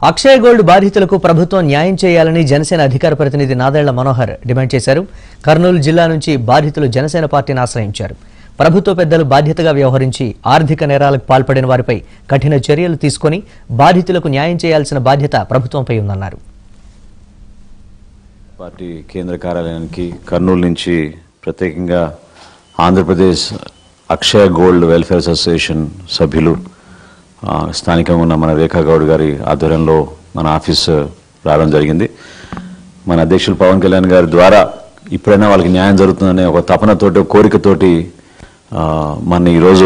Akshay gold బాధితులకు ప్రభుత్వం న్యాయం చేయాలని జనసేన అధికార ప్రతినిధి నాదెళ్ల మనోహర్ డిమాండ్ చేశారు కర్నూలు జిల్లా నుంచి బాధితులు జనసేన పార్టీని ఆశ్రయించారు ప్రభుత్వ పెద్దలు బాధ్యతగా వ్యవహరించి ఆర్థిక నేరాలకు పాల్పడిన వారిపై కఠిన చర్యలు తీసుకొని బాధితులకు న్యాయం చేయాల్సిన బాధ్యత ప్రభుత్వంపై ఉందన్నారు పార్టీ కేంద్ర కార్యాలయానికి కర్నూలు నుంచి ప్రత్యేకంగా Andhra Pradesh Akshaya gold welfare association సభ్యులు ఆ, స్థానికంగా ఉన్న మన రేఖా గౌడ్ గారి ఆధ్వర్యంలో మన ఆఫీస్ రావడం జరిగింది మన అధ్యక్షులు పవన్ కళ్యాణ్ గారి ద్వారా ఇప్పుడైనా వాళ్ళకి న్యాయం జరుగుతుందనే ఒక తపనతోటి ఒక కోరికతోటి ఆ, మన ఈరోజు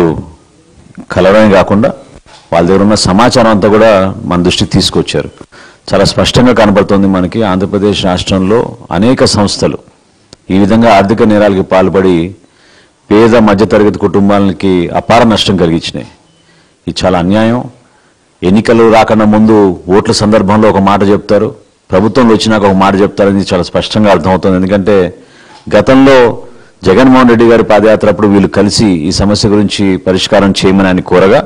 కలవడమే కాకుండా వాళ్ళ దగ్గర ఉన్న సమాచారం అంతా కూడా మన దృష్టికి తీసుకొచ్చారు చాలా స్పష్టంగా కనబడుతుంది మనకి ఆంధ్రప్రదేశ్ రాష్ట్రంలో అనేక సంస్థలు ఈ విధంగా ఆర్థిక నేరాలకి పాల్పడి పేద మధ్యతరగతి కుటుంబాలకి అపార నష్టం కలిగించినాయి ఇది చాలా అన్యాయం ఎన్నికలు రాకన్నా ముందు ఓట్ల సందర్భంలో ఒక మాట చెప్తారు ప్రభుత్వంలో వచ్చినాక ఒక మాట చెప్తారని చాలా స్పష్టంగా అర్థమవుతుంది ఎందుకంటే గతంలో జగన్మోహన్ రెడ్డి గారి పాదయాత్ర అప్పుడు వీళ్ళు కలిసి ఈ సమస్య గురించి పరిష్కారం చేయమని ఆయన కోరగా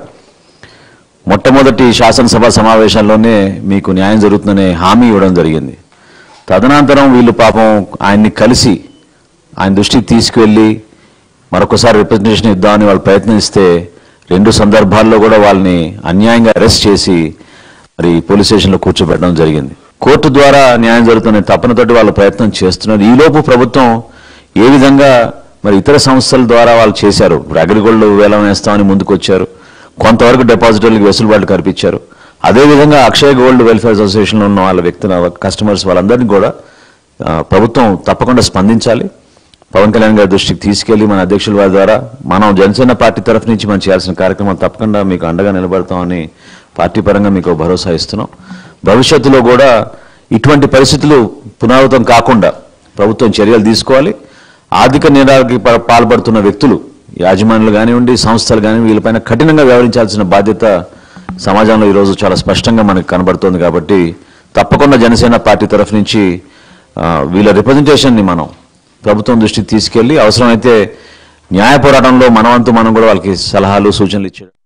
మొట్టమొదటి శాసనసభ సమావేశంలోనే మీకు న్యాయం జరుగుతుందనే హామీ ఇవ్వడం జరిగింది తదనంతరం వీళ్ళు పాపం ఆయన్ని కలిసి ఆయన దృష్టికి తీసుకువెళ్ళి మరొకసారి రిప్రజెంటేషన్ ఇద్దామని వాళ్ళు ప్రయత్నిస్తే రెండు సందర్భాల్లో కూడా వాళ్ళని అన్యాయంగా అరెస్ట్ చేసి మరి పోలీస్ స్టేషన్లో కూర్చోబెట్టడం జరిగింది కోర్టు ద్వారా న్యాయం జరుగుతున్న తపనతోటి వాళ్ళు ప్రయత్నం చేస్తున్నారు ఈలోపు ప్రభుత్వం ఏ విధంగా మరి ఇతర సంస్థల ద్వారా వాళ్ళు చేశారు ఇప్పుడు అగ్రిగోల్డ్ వేలం వేస్తామని ముందుకు వచ్చారు కొంతవరకు డిపాజిటర్లకు వెసులుబాటు కల్పించారు అదేవిధంగా అక్షయ గోల్డ్ వెల్ఫేర్ అసోసియేషన్లో ఉన్న వాళ్ళ వ్యక్తుల కస్టమర్స్ వాళ్ళందరినీ కూడా ఆ, ప్రభుత్వం తప్పకుండా స్పందించాలి పవన్ కళ్యాణ్ గారి దృష్టికి తీసుకెళ్లి మన అధ్యక్షుల వారి ద్వారా మనం జనసేన పార్టీ తరఫు నుంచి మనం చేయాల్సిన కార్యక్రమం తప్పకుండా మీకు అండగా నిలబడతామని పార్టీ పరంగా మీకు భరోసా ఇస్తున్నాం భవిష్యత్తులో కూడా ఇటువంటి పరిస్థితులు పునరావృతం కాకుండా ప్రభుత్వం చర్యలు తీసుకోవాలి ఆర్థిక నేరాలకి పా- పాల్పడుతున్న వ్యక్తులు యాజమాన్యులు కానివ్వండి సంస్థలు కానివ్వండి వీళ్ళపైన కఠినంగా వ్యవహరించాల్సిన బాధ్యత సమాజంలో ఈరోజు చాలా స్పష్టంగా మనకు కనబడుతోంది కాబట్టి తప్పకుండా జనసేన పార్టీ తరఫు నుంచి ఆ, వీళ్ళ రిప్రజెంటేషన్ని మనం ప్రభుత్వం దృష్టికి తీసుకెళ్లి అవసరమైతే న్యాయ పోరాటంలో మనవంతు మనం కూడా వాళ్ళకి సలహాలు సూచనలు ఇచ్చాడు